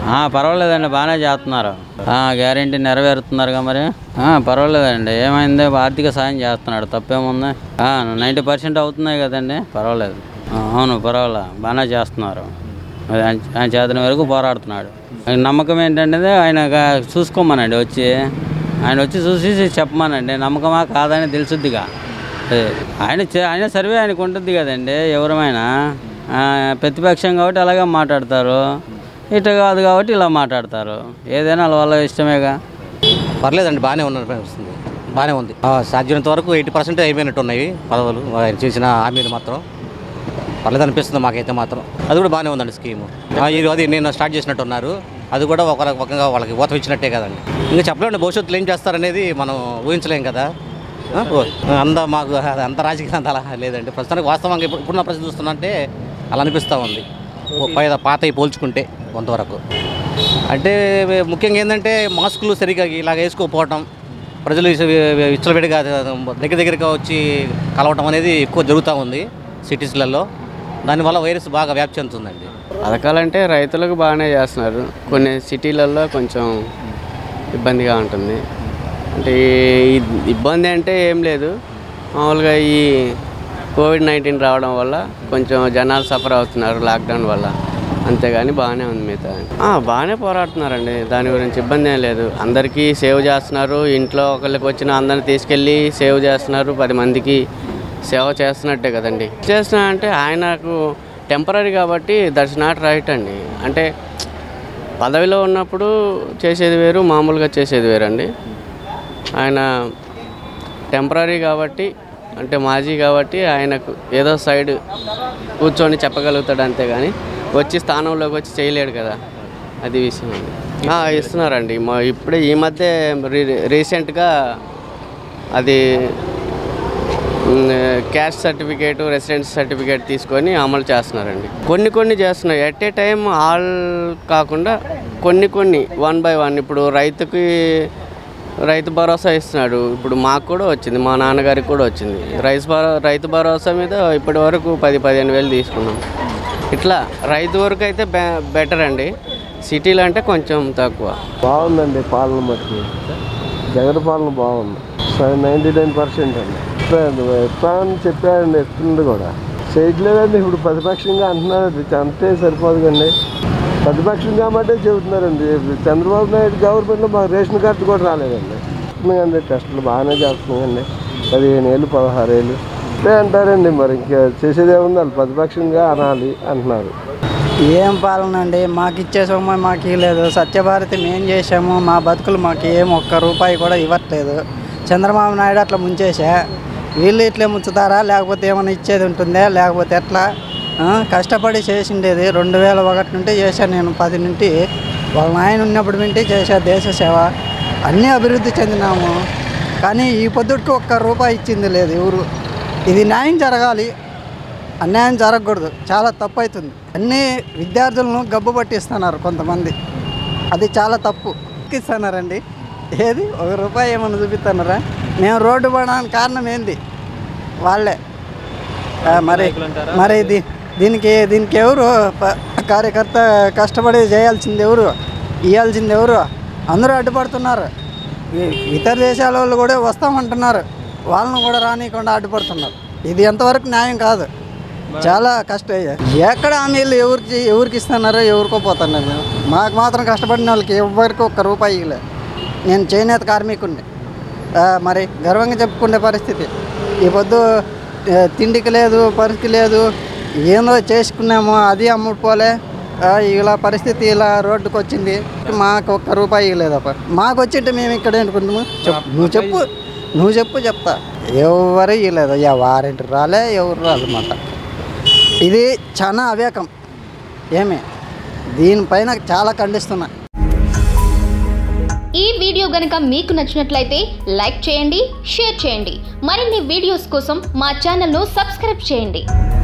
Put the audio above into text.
ఆ, పర్వాలేదండి బాగానే చేస్తున్నారు గ్యారంటీ నెరవేరుతున్నారుగా మరి ఆ, పర్వాలేదండి ఏమైంది ఆర్థిక సాయం చేస్తున్నాడు తప్పేముంది నైంటీ పర్సెంట్ అవుతున్నాయి కదండి పర్వాలేదు ఆ, అవును పర్వాలే బాగానే చేస్తున్నారు అది ఆయన ఆయన చేతన వరకు పోరాడుతున్నాడు ఆయన నమ్మకం ఏంటంటే ఆయన గా- చూసుకోమనండి వచ్చి ఆయన వచ్చి చూసి చెప్పమానండి నమ్మకమా కాదని తెలుసుద్దిగా అదే. ఆయన చే- ఆయన సర్వే ఆయనకు ఉంటుంది కదండి ఎవరమైనా ఆ, ప్రతిపక్షం కాబట్టి అలాగే మాట్లాడతారు ఇటు కాదు కాబట్టి ఇలా మాట్లాడతారు ఏదైనా వాళ్ళ వాళ్ళ ఇష్టమేగా పర్లేదండి బాగానే ఉన్నారు వస్తుంది బాగానే ఉంది ఆ, సాధ్యమైనంత వరకు ఎయిటీ పర్సెంట్ అయిపోయినట్టు ఉన్నాయి పదవులు ఆయన చేసిన హామీలు మాత్రం పర్లేదు అనిపిస్తుంది మాకైతే మాత్రం అది కూడా బాగానే ఉందండి స్కీము ఆ, ఇది అది నేను స్టార్ట్ చేసినట్టు ఉన్నారు అది కూడా ఒక రకంగా వాళ్ళకి ఊతం ఇచ్చినట్టే కదండి ఇంకా చెప్పలేండి భవిష్యత్తులో ఏం చేస్తారనేది మనం ఊహించలేం కదా ఆ, ఓ, అంత మాకు అది అంత రాజకీయం అంత అలా లేదండి ప్రస్తుతానికి వాస్తవంగా ఇప్పుడు ఇప్పుడున్న పరిస్థితి చూస్తున్నట్టే అలా అనిపిస్తూ ఉంది ఓ పై పాతవి పోల్చుకుంటే కొంతవరకు అంటే ముఖ్యంగా ఏంటంటే మాస్కులు సరిగా ఇలాగ వేసుకోకపోవటం ప్రజలు విచ్చలవిడిగా దగ్గర దగ్గరగా వచ్చి కలవటం అనేది ఎక్కువ జరుగుతూ ఉంది సిటీస్లలో దానివల్ల వైరస్ బాగా వ్యాప్తి చెందుతుందండి పథకాలంటే రైతులకు బాగానే చేస్తున్నారు కొన్ని సిటీలలో కొంచెం ఇబ్బందిగా ఉంటుంది అంటే ఈ ఇబ్బంది అంటే ఏం లేదు మామూలుగా ఈ కోవిడ్ నైన్టీన్ రావడం వల్ల కొంచెం జనాలు సఫర్ అవుతున్నారు లాక్డౌన్ వల్ల అంతేగాని బాగానే ఉంది మిగతా ఆ, బాగానే పోరాడుతున్నారండి దాని గురించి ఇబ్బంది ఏం లేదు అందరికీ సేవ్ చేస్తున్నారు ఇంట్లో ఒకళ్ళకి వచ్చిన అందరిని తీసుకెళ్ళి సేవ్ చేస్తున్నారు పది మందికి సేవ చేస్తున్నట్టే కదండి చేస్తున్నా అంటే ఆయనకు టెంపరీ కాబట్టి దట్స్ నాట్ రైట్ అండి అంటే పదవిలో ఉన్నప్పుడు చేసేది వేరు మామూలుగా చేసేది వేరండి ఆయన టెంపరీ కాబట్టి అంటే మాజీ కాబట్టి ఆయనకు ఏదో సైడ్ కూర్చొని చెప్పగలుగుతాడు అంతే కానీ వచ్చి స్థానంలోకి వచ్చి చేయలేడు కదా అది విషయం అండి ఆ, ఇస్తున్నారండి మా ఇప్పుడే ఈ మధ్య రీ రీసెంట్గా అది క్యాస్ట్ సర్టిఫికేట్ రెసిడెన్స్ సర్టిఫికేట్ తీసుకొని అమలు చేస్తున్నారండి కొన్ని కొన్ని చేస్తున్నారు ఎట్ ఏ టైం ఆల్ కాకుండా కొన్ని కొన్ని వన్ బై వన్ ఇప్పుడు రైతుకి రైతు భరోసా ఇస్తున్నాడు ఇప్పుడు మాకు కూడా వచ్చింది మా నాన్నగారికి కూడా వచ్చింది రైతు భరో రైతు భరోసా మీద ఇప్పటి వరకు పది పదిహేను వేలు తీసుకున్నాం ఇట్లా రైతు వరకు అయితే బె బెటర్ అండి సిటీలో అంటే కొంచెం తక్కువ బాగుందండి పాలన మటుకు జగన్ పాలన బాగుంది నైంటీ నైన్ పర్సెంట్ అండి ఇస్తా అని చెప్పాడండి ఇస్తుంది కూడా చేయట్లేదండి ఇప్పుడు ప్రతిపక్షంగా అంటున్నారు అది అంతే సరిపోదు కండి ప్రతిపక్షం కాబట్టే చెబుతున్నారండి ఇప్పుడు చంద్రబాబు నాయుడు గవర్నమెంట్లో మాకు రేషన్ కార్డు కూడా రాలేదండి అండి టెస్టులు బాగానే చేస్తున్నాయండి పదిహేను ఏళ్ళు పదహారు ఏళ్ళు అంతే అంటారండి మరి ఇంకా చేసేది ఏముంది వాళ్ళు ప్రతిపక్షంగా అనాలి అంటున్నారు ఏం పాలన అండి మాకు ఇచ్చే సొమ్ము మాకు ఇవ్వలేదు సత్యభారతి మేం చేసాము మా బతుకులు మాకు ఏం ఒక్క రూపాయి కూడా ఇవ్వట్లేదు చంద్రబాబు నాయుడు అట్లా ముంచేసా వీళ్ళు ఇట్లే ముంచుతారా లేకపోతే ఏమైనా ఇచ్చేది ఉంటుందా లేకపోతే ఎట్లా ఆ, కష్టపడి చేసిండేది రెండు వేల ఒకటి నుండి చేశాను నేను పది నుండి వాళ్ళ నాయన ఉన్నప్పటి నుండి చేశా దేశ సేవ అన్నీ అభివృద్ధి చెందినాము కానీ ఈ పొద్దుటికి ఒక్క రూపాయి ఇచ్చింది లేదు ఎవరు ఇది న్యాయం జరగాలి అన్యాయం జరగకూడదు చాలా తప్పు అవుతుంది అన్ని విద్యార్థులను గబ్బు పట్టిస్తున్నారు కొంతమంది అది చాలా తప్పు ఇస్తున్నారండి ఏది ఒక రూపాయి ఏమన్నా చూపిస్తున్నారా మేము రోడ్డు పడడానికి కారణం ఏంది వాళ్ళే ఆ, మరి మరి ఇది దీనికి దీనికి ఎవరు ప- కార్యకర్త కష్టపడి చేయాల్సింది ఎవరు ఇవ్వాల్సింది ఎవరు అందరూ అడ్డుపడుతున్నారు ఈ- ఇతర దేశాల వాళ్ళు కూడా వస్తామంటున్నారు వాళ్ళని కూడా రానియకుండా అడ్డుపడుతున్నారు ఇది ఎంతవరకు న్యాయం కాదు చాలా కష్టం ఎక్కడ హామీలు ఎవరికి ఎవరికి ఇస్తున్నారో ఎవరికో పోతున్నారు మాకు మాత్రం కష్టపడిన వాళ్ళకి ఎవరికి ఒక్క రూపాయి ఇవ్వలే నేను చేనేత కార్మికుడిని ఆ, మరి గర్వంగా చెప్పుకునే పరిస్థితి ఈ పొద్దు ఆ, తిండికి లేదు పరిస్థితి లేదు ఏందో చేసుకున్నాము అది అమ్ముడుపోలే ఆ, ఇలా పరిస్థితి ఇలా రోడ్డుకు వచ్చింది మాకు ఒక్క రూపాయి ఇవ్వలేదప్ప మాకు వచ్చింటే మేము ఇక్కడ ఏంటుకుంటాము చెప్పు నువ్వు చెప్పు నువ్వు చెప్పు చెప్తా ఎవరు ఇవ్వలేదు యా వారింటి రాలే ఎవరు రాలన్నమాట ఇది చాలా అవేకం ఏమి దీనిపైన చాలా ఖండిస్తున్నా ఈ వీడియో గనుక మీకు నచ్చినట్లయితే లైక్ చేయండి షేర్ చేయండి మరిన్ని వీడియోస్ కోసం మా ఛానల్ను సబ్స్క్రైబ్ చేయండి